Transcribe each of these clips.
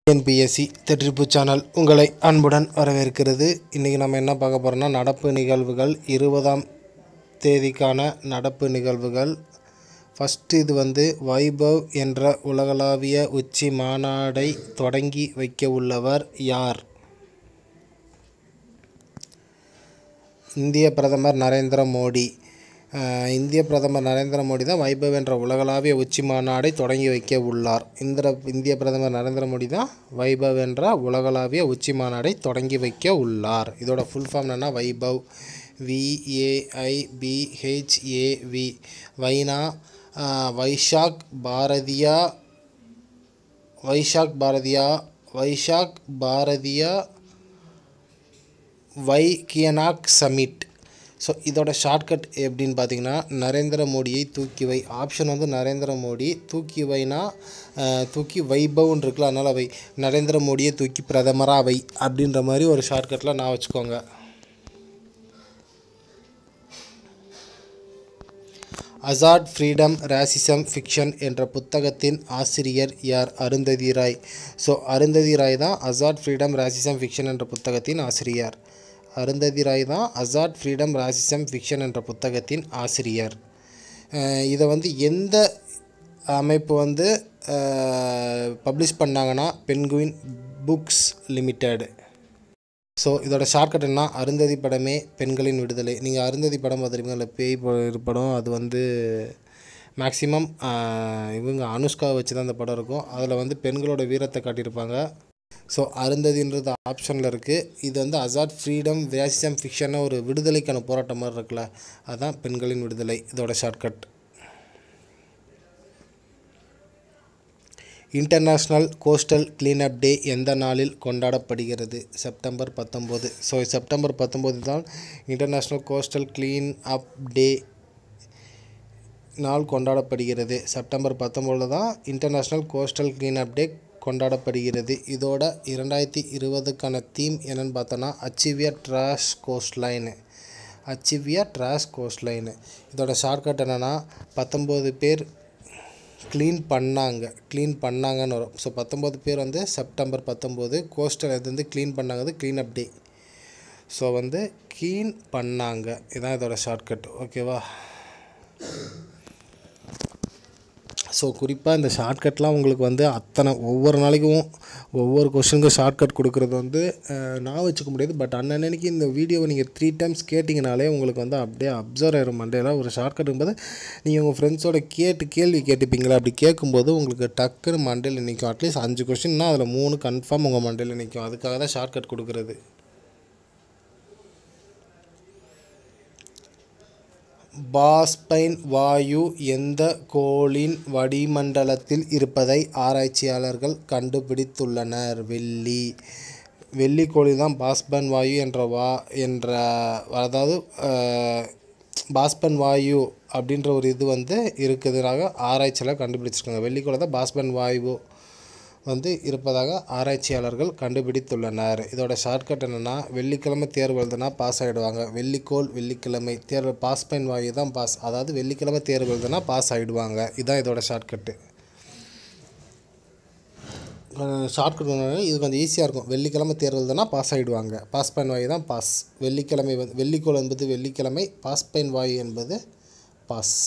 NPSC தெற்றிப்பு channel உங்களை அன்புடன் வரவேற்கிறது இன்றைக்கி நம்ம என்ன பார்க்க போகிறோம்னா நடப்பு நிகழ்வுகள் இருபதாம் தேதிக்கான நடப்பு நிகழ்வுகள் ஃபஸ்ட்டு இது வந்து வைபவ் என்ற உலகளாவிய உச்சி மாநாடை தொடங்கி வைக்க உள்ளவர் யார் இந்திய பிரதமர் நரேந்திர மோடி அஹ், இந்திய பிரதமர் நரேந்திர மோடி தான் வைபவ் என்ற உலகளாவிய உச்சி மாநாடை தொடங்கி வைக்க உள்ளார் இந்த இந்திய பிரதமர் நரேந்திர மோடி தான் வைபவ் என்ற உலகளாவிய உச்சி மாநாடை தொடங்கி வைக்க உள்ளார் இதோட ஃபுல் ஃபார்ம் என்னன்னா வைபவ் விஏஐபிஹெச்ஏவி வைனா அஹ், வைஷாக் பாரதியா வைஷாக் பாரதியா வைஷாக் பாரதியா வை கியனாக் சமிட் ஸோ இதோட ஷார்ட்கட் எப்படின்னு பார்த்தீங்கன்னா நரேந்திர மோடியை தூக்கி வை ஆப்ஷன் வந்து நரேந்திர மோடி தூக்கி வைனா அஹ், தூக்கி வைபவ்னு இருக்குல்ல அதனால் வை நரேந்திர மோடியை தூக்கி பிரதமராக வை அப்படின்ற மாதிரி ஒரு ஷார்ட்கட்டில் நான் வச்சுக்கோங்க அசாட் ஃப்ரீடம் ரேசிசம் ஃபிக்ஷன் என்ற புத்தகத்தின் ஆசிரியர் யார் அருந்ததி ராய் ஸோ அருந்ததி ராய் தான் அசாட் ஃப்ரீடம் ரேசிசம் ஃபிக்ஷன் என்ற புத்தகத்தின் ஆசிரியர் அருந்ததி ராய் தான் அசாட் ஃப்ரீடம் ரேசிசம் ஃபிக்ஷன் என்ற புத்தகத்தின் ஆசிரியர் அஹ் இதை வந்து எந்த அமைப்பு வந்து பப்ளிஷ் பண்ணாங்கன்னா பென்குயின் புக்ஸ் லிமிடெட் ஸோ இதோட ஷார்ட்கட் என்ன அருந்ததி படமே பெண்களின் விடுதலை நீங்கள் அருந்ததி படம் பார்த்துருப்பீங்க இல்லை பேய் ப- படம் அது வந்து மேக்ஸிமம் இவங்க அனுஷ்கா வச்சு தான் அந்த படம் இருக்கும் அதில் வந்து பெண்களோட வீரத்தை காட்டியிருப்பாங்க ஸோ அருந்ததின்றது ஆப்ஷனில் இருக்குது இது வந்து அசாட் ஃப்ரீடம் வேசிசம் ஃபிக்ஷன் ஒரு விடுதலைக்கான போராட்டம் மாதிரி இருக்குல்ல அதுதான் பெண்களின் விடுதலை இதோட shortcut international coastal cleanup day எந்த நாளில் கொண்டாடப்படுகிறது செப்டம்பர் பத்தொம்போது ஸோ செப்டம்பர் பத்தொம்போது தான் international coastal clean up day நாள் கொண்டாடப்படுகிறது செப்டம்பர் பத்தொம்போதில் தான் international coastal clean up day கொண்டாடப்படுகிறது இதோட இரண்டாயிரத்தி இருபதுக்கான தீம் என்னன்னு பார்த்தோன்னா achieve your trash coast line achieve your trash coast line இதோட ஷார்ட்கட் என்னென்னா பத்தொம்போது பேர் க்ளீன் பண்ணாங்க க்ளீன் பண்ணாங்கன்னு வரும் ஸோ பத்தொம்போது பேர் வந்து செப்டம்பர் பத்தொம்போது கோஸ்டல் இது வந்து க்ளீன் பண்ணாங்க க்ளீன் அப் டே ஸோ வந்து க்ளீன் பண்ணாங்க இதான் இதோட ஷார்ட்கட் ஓகேவா ஸோ குறிப்பாக இந்த ஷார்ட்கட்லாம் உங்களுக்கு வந்து அத்தனை ஒவ்வொரு நாளைக்கும் ஒவ்வொரு கொஷனுக்கும் ஷார்ட்கட் கொடுக்குறது வந்து அஹ், நான் வச்சுக்க முடியாது பட் அன்னன்னைக்கு இந்த வீடியோவை நீங்கள் த்ரீ டைம்ஸ் கேட்டிங்கனாலே உங்களுக்கு வந்து அப்படியே அப்சர்வ் ஆயிரும் மண்டேல ஒரு ஷார்ட்கட் இருக்கும்போது நீங்கள் உங்கள் ஃப்ரெண்ட்ஸோட கேட்டு கேள்வி கேட்டுப்பீங்களா அப்படி கேட்கும்போது உங்களுக்கு டக்குன்னு மண்டேல நிற்கும் அட்லீஸ்ட் அஞ்சு கொஷின்னா அதில் மூணு கன்ஃபார்ம் உங்கள் மண்டேல நிற்கும் அதுக்காக தான் ஷார்ட்கட் கொடுக்குறது பாஸ்பைன் வாயு எந்த கோளின் வளிமண்டலத்தில் இருப்பதை ஆராய்ச்சியாளர்கள் கண்டுபிடித்துள்ளனர் வெள்ளி வெள்ளி கோளில் தான் பாஸ்பன் வாயு என்ற வா என்ற அதாவது அஹ், பாஸ்பன் வாயு அப்படின்ற ஒரு இது வந்து இருக்குதுனாக ஆராய்ச்சியாளர் கண்டுபிடிச்சிருக்காங்க வெள்ளிக்கோளை தான் பாஸ்பன் வாயு வந்து இருப்பதாக ஆராய்ச்சியாளர்கள் கண்டுபிடித்துள்ளனர் இதோட ஷார்ட்கட் என்னென்னா வெள்ளிக்கிழமை தேர்வு எழுதுனா பாஸ் ஆகிடுவாங்க வெள்ளிக்கோள் வெள்ளிக்கிழமை தேர்வு பாஸ் பைன் வாயு தான் பாஸ் அதாவது வெள்ளிக்கிழமை தேர்வு எழுதுனா பாஸ் ஆகிடுவாங்க இதுதான் இதோட ஷார்ட்கட்டு ஷார்ட்கட் இது கொஞ்சம் ஈஸியாக இருக்கும் வெள்ளிக்கிழமை தேர்வு எழுதுனா பாஸ் ஆகிடுவாங்க பாஸ் பைன் வாயு தான் பாஸ் வெள்ளிக்கிழமை வந்து வெள்ளிக்கோள் என்பது வெள்ளிக்கிழமை பாஸ் பைன் வாயு என்பது பாஸ்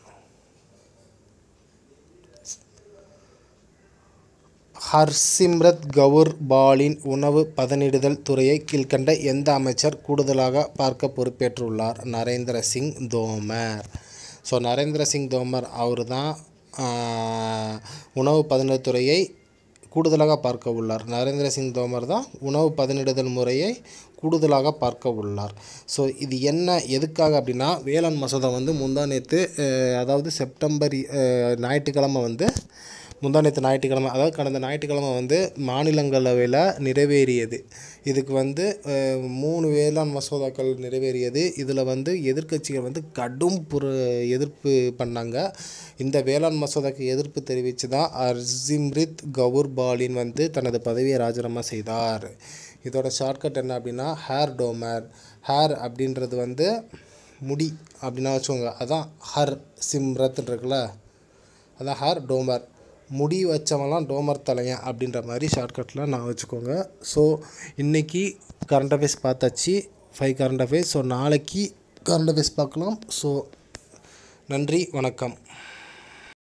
ஹர்சிம்ரத் கவுர் பாலின் உணவு பதனிடுதல் துறையை கீழ்க்கண்ட எந்த அமைச்சர் கூடுதலாக பார்க்க பொறுப்பேற்றுள்ளார் நரேந்திர சிங் தோமர் ஸோ நரேந்திர சிங் தோமர் அவர் தான் உணவு பதனிடுதல் துறையை கூடுதலாக பார்க்க உள்ளார் நரேந்திர சிங் தோமர் தான் உணவு பதனிடுதல் முறையை கூடுதலாக பார்க்க உள்ளார் ஸோ இது என்ன எதுக்காக அப்படின்னா வேளாண் மசோதா வந்து முந்தா நேற்று அதாவது செப்டம்பர் அஹ், ஞாயிற்றுக்கிழமை வந்து முந்தானத்து ஞாயிற்றுக்கிழமை அதாவது கடந்த ஞாயிற்றுக்கிழமை வந்து மாநிலங்களவையில் நிறைவேறியது இதுக்கு வந்து அஹ், மூணு வேளாண் மசோதாக்கள் நிறைவேறியது இதில் வந்து எதிர்க்கட்சிகள் வந்து கடும் புற எதிர்ப்பு பண்ணாங்க இந்த வேளாண் மசோதாக்கு எதிர்ப்பு தெரிவித்து தான் அர்சிம்ரித் கவுர் பாலின் வந்து தனது பதவியை ராஜினாமா செய்தார் இதோட ஷார்ட்கட் என்ன அப்படின்னா ஹேர் டோமர் ஹேர் அப்படின்றது வந்து முடி அப்படின்னா வச்சுக்கோங்க அதான் ஹர் சிம்ரத் இருக்குல்ல அதான் ஹேர் டோமர் முடி வச்சவன்லாம் டோமர் தலையன் அப்படின்ற மாதிரி ஷார்ட்கட்டில் நான் வச்சுக்கோங்க ஸோ இன்றைக்கி கரண்ட் அஃபேர்ஸ் பார்த்தாச்சு ஃபைவ் கரண்ட் அஃபேர்ஸ் ஸோ நாளைக்கு கரண்ட் அஃபேர்ஸ் பார்க்கலாம் ஸோ நன்றி வணக்கம்